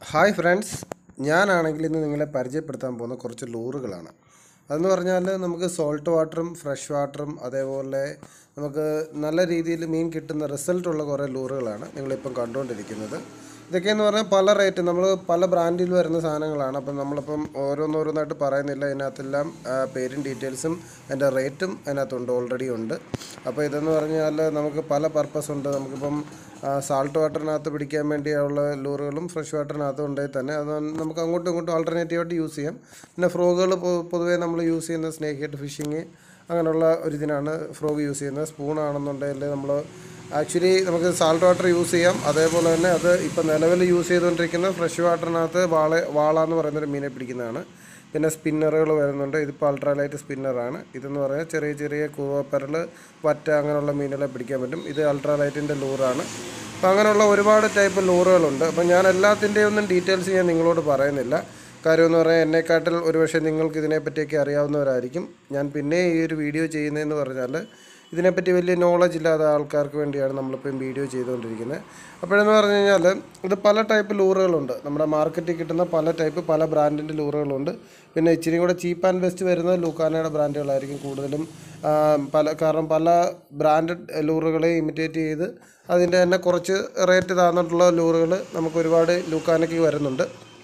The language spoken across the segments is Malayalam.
ഹായ് ഫ്രണ്ട്സ് ഞാനാണെങ്കിൽ ഇന്ന് നിങ്ങളെ പരിചയപ്പെടുത്താൻ പോകുന്ന കുറച്ച് ലൂറുകളാണ് അതെന്ന് പറഞ്ഞാൽ നമുക്ക് സോൾട്ട് വാട്ടറും ഫ്രഷ് വാട്ടറും അതേപോലെ നമുക്ക് നല്ല രീതിയിൽ മീൻ കിട്ടുന്ന റിസൾട്ടുള്ള കുറേ ലൂറുകളാണ് നിങ്ങളിപ്പം കണ്ടുകൊണ്ടിരിക്കുന്നത് ഇതൊക്കെയെന്ന് പറഞ്ഞാൽ പല റേറ്റ് നമ്മൾ പല ബ്രാൻഡിൽ വരുന്ന സാധനങ്ങളാണ് അപ്പം നമ്മളിപ്പം ഓരോന്നോരോന്നായിട്ട് പറയുന്നില്ല ഇതിനകത്തെല്ലാം ആ, പേരും ഡീറ്റെയിൽസും അതിൻ്റെ റേറ്റും അതിനകത്തുണ്ട് ഓൾറെഡി ഉണ്ട് അപ്പോൾ ഇതെന്ന് പറഞ്ഞാൽ നമുക്ക് പല പർപ്പസ് ഉണ്ട് നമുക്കിപ്പം സാൾട്ട് വാട്ടറിനകത്ത് പിടിക്കാൻ വേണ്ടിയുള്ള ലൂറുകളും ഫ്രഷ് വാട്ടറിനകത്തും ഉണ്ടെങ്കിൽ തന്നെ അത് നമുക്ക് അങ്ങോട്ടും ഇങ്ങോട്ടും ആൾട്ടർനേറ്റീവായിട്ട് യൂസ് ചെയ്യാം പിന്നെ ഫ്രോഗുകൾ പൊതുവേ നമ്മൾ യൂസ് ചെയ്യുന്ന സ്നേക്ക് ഹെഡ് ഫിഷിങ് അങ്ങനെയുള്ള ഒരു ഇതിനാണ് ഫ്രോഗ് യൂസ് ചെയ്യുന്നത് സ്പൂൺ ആണെന്നുണ്ടെങ്കിൽ നമ്മൾ ആക്ച്വലി നമുക്ക് സാൾട്ട് വാട്ടർ യൂസ് ചെയ്യാം അതേപോലെ തന്നെ അത് ഇപ്പം നിലവിൽ യൂസ് ചെയ്തുകൊണ്ടിരിക്കുന്ന ഫ്രഷ് വാട്ടറിനകത്ത് വാള വാള എന്ന് പറയുന്നൊരു മീനെ പിടിക്കുന്നതാണ് പിന്നെ സ്പിന്നറുകൾ വരുന്നുണ്ട് ഇതിപ്പോൾ അൾട്രാലൈറ്റ് സ്പിന്നറാണ് ഇതെന്ന് പറഞ്ഞാൽ ചെറിയ ചെറിയ കൂവപ്പരൽ വറ്റ അങ്ങനെയുള്ള മീനുകളെ പിടിക്കാൻ പറ്റും ഇത് അൾട്രാലൈറ്റിൻ്റെ ലൂറാണ് അപ്പോൾ അങ്ങനെയുള്ള ഒരുപാട് ടൈപ്പ് ലൂറുകളുണ്ട് അപ്പോൾ ഞാൻ എല്ലാത്തിൻ്റെയും ഒന്നും ഡീറ്റെയിൽസ് ഞാൻ നിങ്ങളോട് പറയുന്നില്ല കാര്യം എന്ന് പറയാൻ എന്നെക്കാട്ടിൽ ഒരുപക്ഷെ നിങ്ങൾക്ക് ഇതിനെപ്പറ്റിയൊക്കെ അറിയാവുന്നവരായിരിക്കും ഞാൻ പിന്നെ ഈ ഒരു വീഡിയോ ചെയ്യുന്നതെന്ന് പറഞ്ഞാൽ ഇതിനെപ്പറ്റി വലിയ നോളജ് ഇല്ലാത്ത ആൾക്കാർക്ക് വേണ്ടിയാണ് നമ്മളിപ്പം വീഡിയോ ചെയ്തുകൊണ്ടിരിക്കുന്നത് അപ്പോഴെന്ന് പറഞ്ഞു കഴിഞ്ഞാൽ ഇത് പല ടൈപ്പ് ലൂറുകളുണ്ട് നമ്മുടെ മാർക്കറ്റിൽ കിട്ടുന്ന പല ടൈപ്പ് പല ബ്രാൻഡിൻ്റെ ലൂറുകളുണ്ട് പിന്നെ ഇച്ചിരി കൂടെ ചീപ്പ് ആൻഡ് ബെസ്റ്റ് വരുന്നത് ലൂക്കാനയുടെ ബ്രാൻഡുകളായിരിക്കും കൂടുതലും ആ, പല കാരണം പല ബ്രാൻഡഡ് ലൂറുകളെ ഇമിറ്റേറ്റ് ചെയ്ത് അതിൻ്റെ തന്നെ കുറച്ച് റേറ്റ് താന്നിട്ടുള്ള ലൂറുകൾ നമുക്ക് ഒരുപാട് ലൂക്കാനയ്ക്ക് വരുന്നുണ്ട്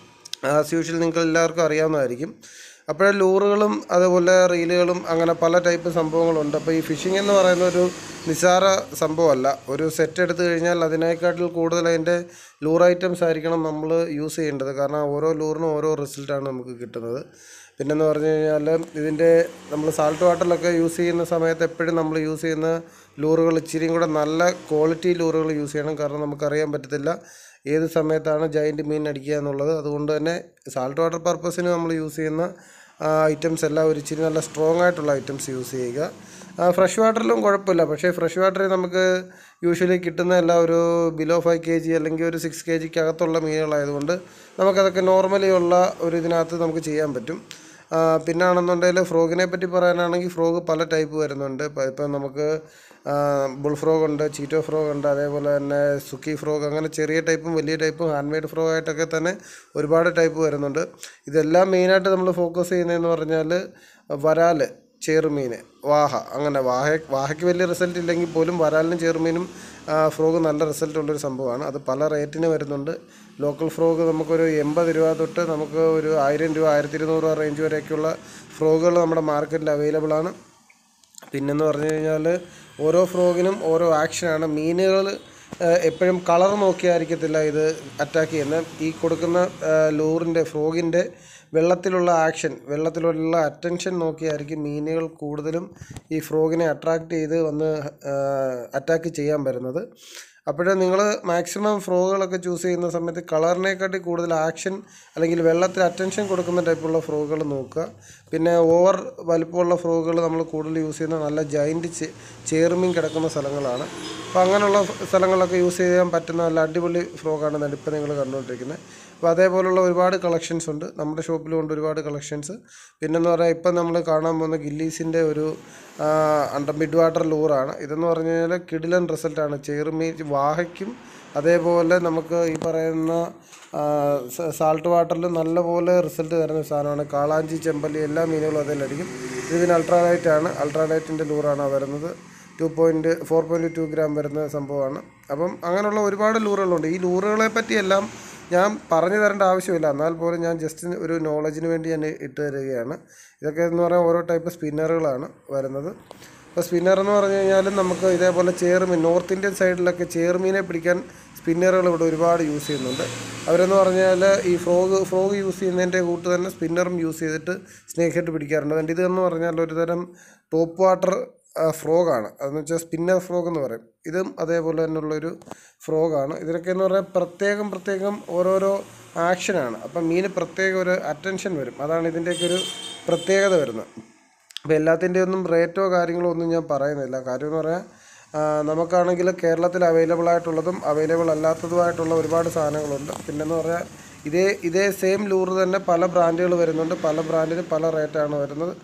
ആസ് യൂഷ്വൽ നിങ്ങൾക്ക് എല്ലാവർക്കും അറിയാവുന്നതായിരിക്കും അപ്പോൾ ലൂറുകളും അതുപോലെ റീലുകളും അങ്ങനെ പല ടൈപ്പ് സംഭവങ്ങളുണ്ട് അപ്പോൾ ഈ ഫിഷിംഗ് എന്ന് പറയുന്ന ഒരു നിസ്സാര സംഭവമല്ല ഒരു സെറ്റ് എടുത്തു കഴിഞ്ഞാൽ അതിനേക്കാട്ടിൽ കൂടുതൽ അതിൻ്റെ ലൂർ ഐറ്റംസ് ആയിരിക്കണം നമ്മൾ യൂസ് ചെയ്യേണ്ടത് കാരണം ഓരോ ലൂറിനും ഓരോ റിസൾട്ടാണ് നമുക്ക് കിട്ടുന്നത് പിന്നെന്ന് പറഞ്ഞു കഴിഞ്ഞാൽ ഇതിൻ്റെ നമ്മൾ സാൾട്ട് വാട്ടറിലൊക്കെ യൂസ് ചെയ്യുന്ന സമയത്ത് എപ്പോഴും നമ്മൾ യൂസ് ചെയ്യുന്ന ലൂറുകൾ ഇച്ചിരിയും കൂടെ നല്ല ക്വാളിറ്റി ലൂറുകൾ യൂസ് ചെയ്യണം കാരണം നമുക്കറിയാൻ പറ്റത്തില്ല ഏത് സമയത്താണ് ജൈൻറ്റ് മീൻ അടിക്കുക എന്നുള്ളത് അതുകൊണ്ട് തന്നെ സാൾട്ട് വാട്ടർ പർപ്പസിന് നമ്മൾ യൂസ് ചെയ്യുന്ന ഐറ്റംസ് എല്ലാം ഒരു ഇച്ചിരി നല്ല സ്ട്രോങ് ആയിട്ടുള്ള ഐറ്റംസ് യൂസ് ചെയ്യുക ഫ്രഷ് വാട്ടറിലും കുഴപ്പമില്ല പക്ഷേ ഫ്രഷ് വാട്ടറിൽ നമുക്ക് യൂഷ്വലി കിട്ടുന്ന എല്ലാം ഒരു ബിലോ ഫൈവ് കെ ജി അല്ലെങ്കിൽ ഒരു സിക്സ് കെ ജിക്ക് അകത്തുള്ള മീനുകളായതുകൊണ്ട് നമുക്കതൊക്കെ നോർമലി ഉള്ള ഒരു ഇതിനകത്ത് നമുക്ക് ചെയ്യാൻ പറ്റും ആ, പിന്നാണെന്നുണ്ടെങ്കിൽ ഫ്രോഗിനെ പറ്റി പറയാനാണെങ്കിൽ ഫ്രോഗ് പല ടൈപ്പ് വരുന്നുണ്ട് ഇപ്പം ഇപ്പം നമുക്ക് ബുൾ ഫ്രോഗ് ഉണ്ട് ചീറ്റോ ഫ്രോഗ് ഉണ്ട് അതേപോലെ തന്നെ സുക്കി ഫ്രോഗ് അങ്ങനെ ചെറിയ ടൈപ്പും വലിയ ടൈപ്പും ഹാൻഡ് മെയ്ഡ് ഫ്രോഗ് ആയിട്ടൊക്കെ തന്നെ ഒരുപാട് ടൈപ്പ് വരുന്നുണ്ട് ഇതെല്ലാം മെയിനായിട്ട് നമ്മൾ ഫോക്കസ് ചെയ്യുന്നതെന്ന് പറഞ്ഞാൽ വരാൽ ചെറുമീൻ വാഹ അങ്ങനെ വാഹ വാഹയ്ക്ക് വലിയ റിസൾട്ട് ഇല്ലെങ്കിൽ പോലും വരാലിനും ചെറുമീനും ഫ്രോഗ് നല്ല റിസൾട്ട് ഉള്ളൊരു സംഭവമാണ് അത് പല റേറ്റിന് വരുന്നുണ്ട് ലോക്കൽ ഫ്രോഗ് നമുക്കൊരു എൺപത് രൂപ തൊട്ട് നമുക്ക് ഒരു ആയിരം രൂപ ആയിരത്തി ഇരുന്നൂറ് രൂപ റേഞ്ച് വരെയൊക്കെയുള്ള ഫ്രോഗുകൾ നമ്മുടെ മാർക്കറ്റിൽ അവൈലബിൾ ആണ് പിന്നെന്ന് പറഞ്ഞു കഴിഞ്ഞാൽ ഓരോ ഫ്രോഗിനും ഓരോ ആക്ഷനാണ് മീനുകൾ എപ്പോഴും കളർ നോക്കിയായിരിക്കത്തില്ല ഇത് അറ്റാക്ക് ചെയ്യുന്നത് ഈ കൊടുക്കുന്ന ലൂറിൻ്റെ ഫ്രോഗിൻ്റെ വെള്ളത്തിലുള്ള ആക്ഷൻ വെള്ളത്തിലുള്ള അറ്റൻഷൻ നോക്കിയായിരിക്കും മീനുകൾ കൂടുതലും ഈ ഫ്രോഗിനെ അട്രാക്റ്റ് ചെയ്ത് വന്ന് അറ്റാക്ക് ചെയ്യാൻ വരുന്നത് അപ്പോൾ നിങ്ങൾ മാക്സിമം ഫ്രോഗുകളൊക്കെ ചൂസ് ചെയ്യുന്ന സമയത്ത് കളറിനെക്കാട്ടി കൂടുതൽ ആക്ഷൻ അല്ലെങ്കിൽ വെള്ളത്തിൽ അറ്റൻഷൻ കൊടുക്കുന്ന ടൈപ്പുള്ള ഫ്രോഗുകൾ നോക്കുക പിന്നെ ഓവർ വലിപ്പമുള്ള ഫ്രോഗുകൾ നമ്മൾ കൂടുതൽ യൂസ് ചെയ്യുന്ന നല്ല ജൈൻറ്റ് ചേർമീൻ കിടക്കുന്ന സ്ഥലങ്ങളാണ് അപ്പോൾ അങ്ങനെയുള്ള സ്ഥലങ്ങളിലൊക്കെ യൂസ് ചെയ്യാൻ പറ്റുന്ന നല്ല അടിപൊളി ഫ്രോഗാണ് ഇപ്പോൾ നിങ്ങൾ കണ്ടുകൊണ്ടിരിക്കുന്നത് അപ്പോൾ അതേപോലുള്ള ഒരുപാട് കളക്ഷൻസ് ഉണ്ട് നമ്മുടെ ഷോപ്പിലും ഉണ്ട് ഒരുപാട് കളക്ഷൻസ് പിന്നെന്ന് പറഞ്ഞാൽ ഇപ്പം നമ്മൾ കാണാൻ പോകുന്ന ഗില്ലീസിൻ്റെ ഒരു അണ്ടർ മിഡ് വാട്ടർ ലൂറാണ് ഇതെന്ന് പറഞ്ഞു കഴിഞ്ഞാൽ കിടിലൻ റിസൾട്ടാണ് ചെറുമീൻ വാഹയ്ക്കും അതേപോലെ നമുക്ക് ഈ പറയുന്ന സാൾട്ട് വാട്ടറിൽ നല്ലപോലെ റിസൾട്ട് തരുന്ന സാധനമാണ് കാളാഞ്ചി ചെമ്പല്ലി എല്ലാ മീനുകളും അതിലടിക്കും ഇതിന് അൾട്രാലൈറ്റ് ആണ് അൾട്രാലൈറ്റിൻ്റെ ലൂറാണ് വരുന്നത് two point four point two gram വരുന്ന സംഭവമാണ് അപ്പം അങ്ങനെയുള്ള ഒരുപാട് ലൂറുകളുണ്ട് ഈ ലൂറുകളെ പറ്റിയെല്ലാം ഞാൻ പറഞ്ഞു തരേണ്ട ആവശ്യമില്ല എന്നാൽ പോലും ഞാൻ ജസ്റ്റ് ഒരു നോളജിന് വേണ്ടി ഞാൻ ഇട്ട് തരികയാണ് ഇതൊക്കെ എന്ന് പറയാൻ ഓരോ ടൈപ്പ് സ്പിന്നറുകളാണ് വരുന്നത് അപ്പോൾ സ്പിന്നർ എന്ന് പറഞ്ഞു കഴിഞ്ഞാൽ നമുക്ക് ഇതേപോലെ ചേർമീൻ നോർത്ത് ഇന്ത്യൻ സൈഡിലൊക്കെ ചേർമീനെ പിടിക്കാൻ സ്പിന്നറുകൾ ഇവിടെ ഒരുപാട് യൂസ് ചെയ്യുന്നുണ്ട് അവരെന്ന് പറഞ്ഞാൽ ഈ ഫ്രോഗ് ഫ്രോഗ് യൂസ് ചെയ്യുന്നതിൻ്റെ കൂട്ട് തന്നെ സ്പിന്നറും യൂസ് ചെയ്തിട്ട് സ്നേക്ക് ഹെഡ് പിടിക്കാറുണ്ട് അതുകൊണ്ട് ഇതെന്ന് പറഞ്ഞാൽ ഒരു തരം ടോപ്പ് വാട്ടർ ഫ്രോഗാണ് അതെന്ന് വെച്ചാൽ സ്പിന്നർ ഫ്രോഗ് എന്ന് പറയും ഇതും അതേപോലെ തന്നെയുള്ളൊരു ഫ്രോഗാണ് ഇതിനൊക്കെ എന്ന് പറഞ്ഞാൽ പ്രത്യേകം പ്രത്യേകം ഓരോരോ ആക്ഷനാണ് അപ്പം മീന് പ്രത്യേക ഒരു അറ്റൻഷൻ വരും അതാണ് ഇതിൻ്റെയൊക്കെ ഒരു പ്രത്യേകത വരുന്നത് അപ്പോൾ എല്ലാത്തിൻ്റെ ഒന്നും റേറ്റോ കാര്യങ്ങളോ ഒന്നും ഞാൻ പറയുന്നില്ല കാര്യം എന്ന് പറഞ്ഞാൽ ആ, നമുക്കാണെങ്കിൽ കേരളത്തിൽ അവൈലബിൾ ആയിട്ടുള്ളതും അവൈലബിൾ അല്ലാത്തതുമായിട്ടുള്ള ഒരുപാട് സാധനങ്ങളുണ്ട് പിന്നെന്ന് പറഞ്ഞാൽ ഇതേ ഇതേ സെയിം ലൂറ് തന്നെ പല ബ്രാൻഡുകൾ വരുന്നുണ്ട് പല ബ്രാൻഡിന് പല റേറ്റാണ് വരുന്നത്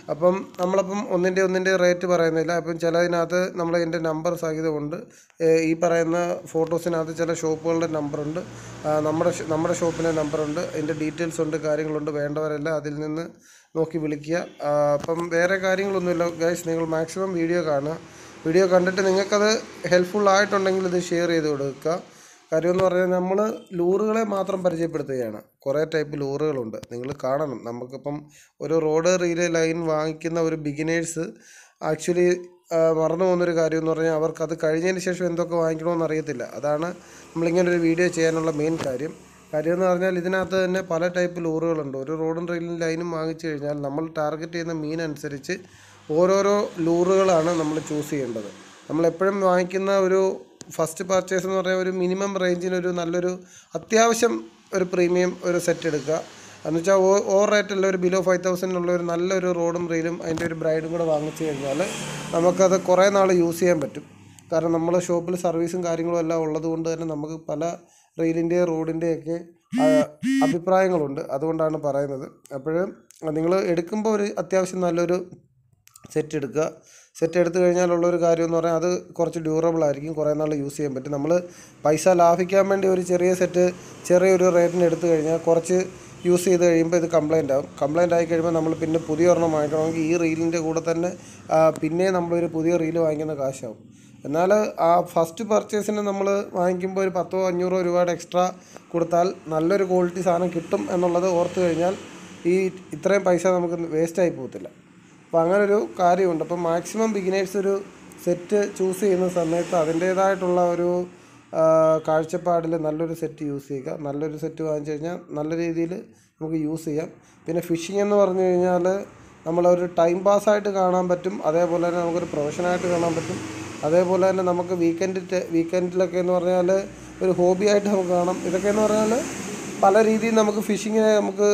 അപ്പം നമ്മളപ്പം ഒന്നിൻ്റെ ഒന്നിൻ്റെ റേറ്റ് പറയുന്നില്ല അപ്പം ചിലതിനകത്ത് നമ്മൾ ഇതിൻ്റെ നമ്പർ സഹിതമുണ്ട് ഏഹ് ഈ പറയുന്ന ഫോട്ടോസിനകത്ത് ചില ഷോപ്പുകളുടെ നമ്പറുണ്ട് ആ, നമ്മുടെ ഷ- നമ്മുടെ ഷോപ്പിൻ്റെ നമ്പറുണ്ട് അതിൻ്റെ ഡീറ്റെയിൽസ് ഉണ്ട് കാര്യങ്ങളുണ്ട് വേണ്ടവരെല്ലാം അതിൽ നിന്ന് നോക്കി വിളിക്കുക ആ, അപ്പം വേറെ കാര്യങ്ങളൊന്നുമില്ല ഗൈസ് നിങ്ങൾ മാക്സിമം വീഡിയോ കാണുക വീഡിയോ കണ്ടിട്ട് നിങ്ങൾക്കത് ഹെൽപ്ഫുൾ ആയിട്ടുണ്ടെങ്കിൽ ഇത് ഷെയർ ചെയ്ത് കൊടുക്കുക കാര്യം എന്ന് പറഞ്ഞാൽ നമ്മൾ ലൂറുകളെ മാത്രം പരിചയപ്പെടുത്തുകയാണ് കുറേ ടൈപ്പ് ലൂറുകളുണ്ട് നിങ്ങൾ കാണണം നമുക്കിപ്പം ഒരു റോഡ് റീല് ലൈൻ വാങ്ങിക്കുന്ന ഒരു ബിഗിനേഴ്സ് ആക്ച്വലി മറന്നു പോകുന്നൊരു കാര്യം എന്ന് പറഞ്ഞാൽ അവർക്ക് അത് കഴിഞ്ഞതിന് ശേഷം എന്തൊക്കെ വാങ്ങിക്കണമെന്ന് അറിയത്തില്ല അതാണ് നമ്മളിങ്ങനെ ഒരു വീഡിയോ ചെയ്യാനുള്ള മെയിൻ കാര്യം കാര്യം എന്ന് പറഞ്ഞാൽ ഇതിനകത്ത് തന്നെ പല ടൈപ്പ് ലൂറുകളുണ്ട് ഒരു റോഡും റെയിലും ലൈനും വാങ്ങിച്ചു കഴിഞ്ഞാൽ നമ്മൾ ടാർഗറ്റ് ചെയ്യുന്ന മീൻ അനുസരിച്ച് ഓരോരോ ലൂറുകളാണ് നമ്മൾ ചൂസ് ചെയ്യേണ്ടത് നമ്മളെപ്പോഴും വാങ്ങിക്കുന്ന ഒരു ഫസ്റ്റ് പർച്ചേസ് എന്ന് പറഞ്ഞാൽ ഒരു മിനിമം റേഞ്ചിന് ഒരു നല്ലൊരു അത്യാവശ്യം ഒരു പ്രീമിയം ഒരു സെറ്റ് എടുക്കുക എന്ന് വെച്ചാൽ ഓ ഓവർ റേറ്റ് അല്ല ഒരു ബിലോ ഫൈവ് തൗസൻഡിനുള്ള ഒരു നല്ലൊരു റോഡും റീലും അതിൻ്റെ ഒരു ബ്രൈഡും കൂടെ വാങ്ങിച്ചു കഴിഞ്ഞാൽ നമുക്കത് കുറേ നാൾ യൂസ് ചെയ്യാൻ പറ്റും കാരണം നമ്മൾ ഷോപ്പിൽ സർവീസും കാര്യങ്ങളും എല്ലാം ഉള്ളത് കൊണ്ട് തന്നെ നമുക്ക് പല റെയിലിൻ്റെയും റോഡിൻ്റെയൊക്കെ അഭിപ്രായങ്ങളുണ്ട് അതുകൊണ്ടാണ് പറയുന്നത് അപ്പോഴും നിങ്ങൾ എടുക്കുമ്പോൾ ഒരു അത്യാവശ്യം നല്ലൊരു സെറ്റ് എടുക്കുക സെറ്റ് എടുത്തു കഴിഞ്ഞാലുള്ള ഒരു കാര്യം എന്ന് പറഞ്ഞാൽ അത് കുറച്ച് ഡ്യൂറബിൾ ആയിരിക്കും കുറേ നാൾ യൂസ് ചെയ്യാൻ പറ്റും നമ്മൾ പൈസ ലാഭിക്കാൻ വേണ്ടി ഒരു ചെറിയ സെറ്റ് ചെറിയൊരു റേറ്റിന് എടുത്തു കഴിഞ്ഞാൽ കുറച്ച് യൂസ് ചെയ്ത് കഴിയുമ്പോൾ ഇത് കംപ്ലൈൻ്റ് ആവും കംപ്ലൈൻ്റ് ആയി കഴിയുമ്പോൾ നമ്മൾ പിന്നെ പുതിയ ഒരെണ്ണം വാങ്ങിക്കണമെങ്കിൽ ഈ റീലിൻ്റെ കൂടെ തന്നെ ആ, പിന്നെ നമ്മളൊരു പുതിയ റീല് വാങ്ങിക്കുന്ന കാശാവും എന്നാൽ ആ ഫസ്റ്റ് പർച്ചേസിന് നമ്മൾ വാങ്ങിക്കുമ്പോൾ ഒരു പത്തോ അഞ്ഞൂറോ രൂപയുടെ എക്സ്ട്രാ കൊടുത്താൽ നല്ലൊരു ക്വാളിറ്റി സാധനം കിട്ടും എന്നുള്ളത് ഓർത്ത് കഴിഞ്ഞാൽ ഈ ഇത്രയും പൈസ നമുക്ക് വേസ്റ്റായി പോകത്തില്ല അപ്പോൾ അങ്ങനെ ഒരു കാര്യമുണ്ട് അപ്പം മാക്സിമം ബിഗിനേഴ്സ് ഒരു സെറ്റ് ചൂസ് ചെയ്യുന്ന സമയത്ത് അതിൻ്റേതായിട്ടുള്ള ഒരു ആ, കാഴ്ചപ്പാടിൽ നല്ലൊരു സെറ്റ് യൂസ് ചെയ്യുക നല്ലൊരു സെറ്റ് വാങ്ങിച്ചു കഴിഞ്ഞാൽ നല്ല രീതിയിൽ നമുക്ക് യൂസ് ചെയ്യാം പിന്നെ ഫിഷിംഗ് എന്ന് പറഞ്ഞു കഴിഞ്ഞാൽ നമ്മളൊരു ടൈം പാസ്സായിട്ട് കാണാൻ പറ്റും അതേപോലെ തന്നെ നമുക്കൊരു പ്രൊഫഷനായിട്ട് കാണാൻ പറ്റും അതേപോലെ തന്നെ നമുക്ക് വീക്കെൻഡ് വീക്കെൻഡിലൊക്കെ എന്ന് പറഞ്ഞാൽ ഒരു ഹോബിയായിട്ട് നമുക്ക് കാണാം ഇതൊക്കെ എന്ന് പറഞ്ഞാൽ പല രീതിയിൽ നമുക്ക് ഫിഷിങ്ങിനെ നമുക്ക്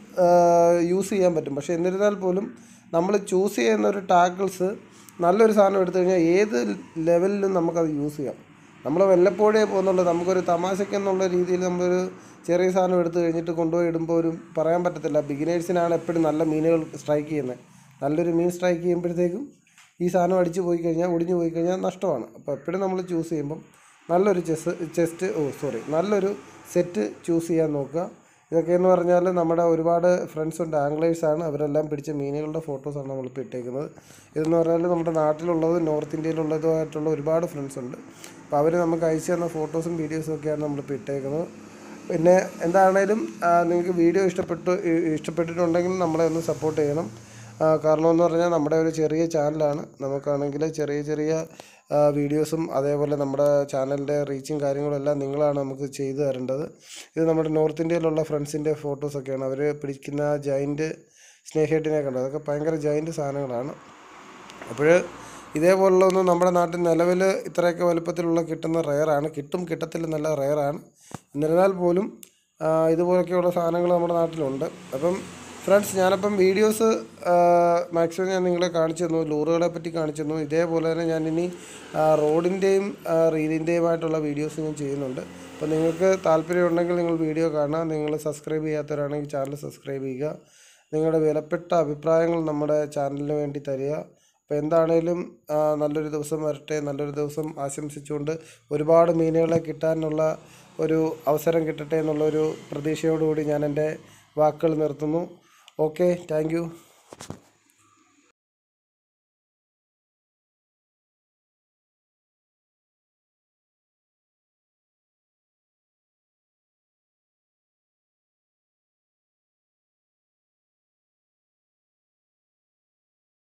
യൂസ് ചെയ്യാൻ പറ്റും പക്ഷേ എന്നിരുന്നാൽ പോലും നമ്മൾ ചൂസ് ചെയ്യുന്ന ഒരു ടാക്കിൾസ് നല്ലൊരു സാധനം എടുത്തു കഴിഞ്ഞാൽ ഏത് ലെവലിലും നമുക്കത് യൂസ് ചെയ്യാം നമ്മൾ വല്ലപ്പോഴേ പോകുന്നുള്ളൂ നമുക്കൊരു തമാശയ്ക്ക് എന്നുള്ള രീതിയിൽ നമ്മളൊരു ചെറിയ സാധനം എടുത്തു കഴിഞ്ഞിട്ട് കൊണ്ടുപോയി ഇടുമ്പോൾ ഒരു പറയാൻ പറ്റത്തില്ല ബിഗിനേഴ്സിനാണ് എപ്പോഴും നല്ല മീനുകൾ സ്ട്രൈക്ക് ചെയ്യുന്നത് നല്ലൊരു മീൻ സ്ട്രൈക്ക് ചെയ്യുമ്പോഴത്തേക്കും ഈ സാധനം അടിച്ചു പോയി കഴിഞ്ഞാൽ ഒടിഞ്ഞു പോയി കഴിഞ്ഞാൽ നഷ്ടമാണ് അപ്പോൾ എപ്പോഴും നമ്മൾ ചൂസ് ചെയ്യുമ്പം നല്ലൊരു ചെസ് ചെസ്റ്റ് ഓ സോറി നല്ലൊരു സെറ്റ് ചൂസ് ചെയ്യാൻ നോക്കുക ഇതൊക്കെ എന്ന് പറഞ്ഞാൽ നമ്മുടെ ഒരുപാട് ഫ്രണ്ട്സ് ഉണ്ട് ആംഗ്ലേഴ്സാണ് അവരെല്ലാം പിടിച്ച മീനുകളുടെ ഫോട്ടോസാണ് നമ്മളിപ്പോൾ ഇട്ടേക്കുന്നത് ഇതെന്ന് പറഞ്ഞാൽ നമ്മുടെ നാട്ടിലുള്ളത് നോർത്ത് ഇന്ത്യയിലുള്ളതുമായിട്ടുള്ള ഒരുപാട് ഫ്രണ്ട്സ് ഉണ്ട് അപ്പോൾ അവർ നമുക്ക് അയച്ചു തന്ന ഫോട്ടോസും വീഡിയോസും ഒക്കെയാണ് നമ്മളിപ്പോൾ ഇട്ടേക്കുന്നത് പിന്നെ എന്താണേലും നിങ്ങൾക്ക് വീഡിയോ ഇഷ്ടപ്പെട്ടു ഇ- ഇഷ്ടപ്പെട്ടിട്ടുണ്ടെങ്കിൽ നമ്മളെ ഒന്ന് സപ്പോർട്ട് ചെയ്യണം ആ, കാരണം എന്ന് പറഞ്ഞാൽ നമ്മുടെ ഒരു ചെറിയ ചാനലാണ് നമുക്കാണെങ്കിൽ ചെറിയ ചെറിയ ആ, വീഡിയോസും അതേപോലെ നമ്മുടെ ചാനലിൻ്റെ റീച്ചും കാര്യങ്ങളും എല്ലാം നിങ്ങളാണ് നമുക്ക് ചെയ്തു തരേണ്ടത് ഇത് നമ്മുടെ നോർത്ത് ഇന്ത്യയിലുള്ള ഫ്രണ്ട്സിൻ്റെ ഫോട്ടോസൊക്കെയാണ് അവർ പിടിക്കുന്ന ജൈൻറ്റ് സ്നേഹേട്ടിനെ കണ്ടത് അതൊക്കെ ഭയങ്കര ജൈൻറ്റ് സാധനങ്ങളാണ് അപ്പോൾ ഇതേപോലുള്ളതൊന്നും നമ്മുടെ നാട്ടിൽ നിലവിൽ ഇത്രയൊക്കെ വലുപ്പത്തിലുള്ള കിട്ടുന്ന റെയറാണ് കിട്ടും കിട്ടത്തില്ല നല്ല റെയറാണ് എന്നിരുന്നാൽ പോലും ആ, ഇതുപോലൊക്കെയുള്ള സാധനങ്ങൾ നമ്മുടെ നാട്ടിലുണ്ട് അപ്പം ഫ്രണ്ട്സ് ഞാനപ്പം വീഡിയോസ് മാക്സിമം ഞാൻ നിങ്ങളെ കാണിച്ചു തന്നു ലൂറുകളെ പറ്റി കാണിച്ചു തന്നു ഇതേപോലെ തന്നെ ഞാൻ ഇനി റോഡിൻ്റെയും റീലിൻ്റെയുമായിട്ടുള്ള വീഡിയോസ് ഞാൻ ചെയ്യുന്നുണ്ട് അപ്പോൾ നിങ്ങൾക്ക് താല്പര്യമുണ്ടെങ്കിൽ നിങ്ങൾ വീഡിയോ കാണുക നിങ്ങൾ സബ്സ്ക്രൈബ് ചെയ്യാത്തവരാണെങ്കിൽ ചാനൽ സബ്സ്ക്രൈബ് ചെയ്യുക നിങ്ങളുടെ വിലപ്പെട്ട അഭിപ്രായങ്ങൾ നമ്മുടെ ചാനലിന് വേണ്ടി തരിക അപ്പോൾ എന്താണേലും ആ, നല്ലൊരു ദിവസം വരട്ടെ നല്ലൊരു ദിവസം ആശംസിച്ചുകൊണ്ട് ഒരുപാട് മീനുകളെ കിട്ടാനുള്ള ഒരു അവസരം കിട്ടട്ടെ എന്നുള്ളൊരു പ്രതീക്ഷയോടുകൂടി ഞാൻ എൻ്റെ വാക്കുകൾ നിർത്തുന്നു ഓക്കെ താങ്ക്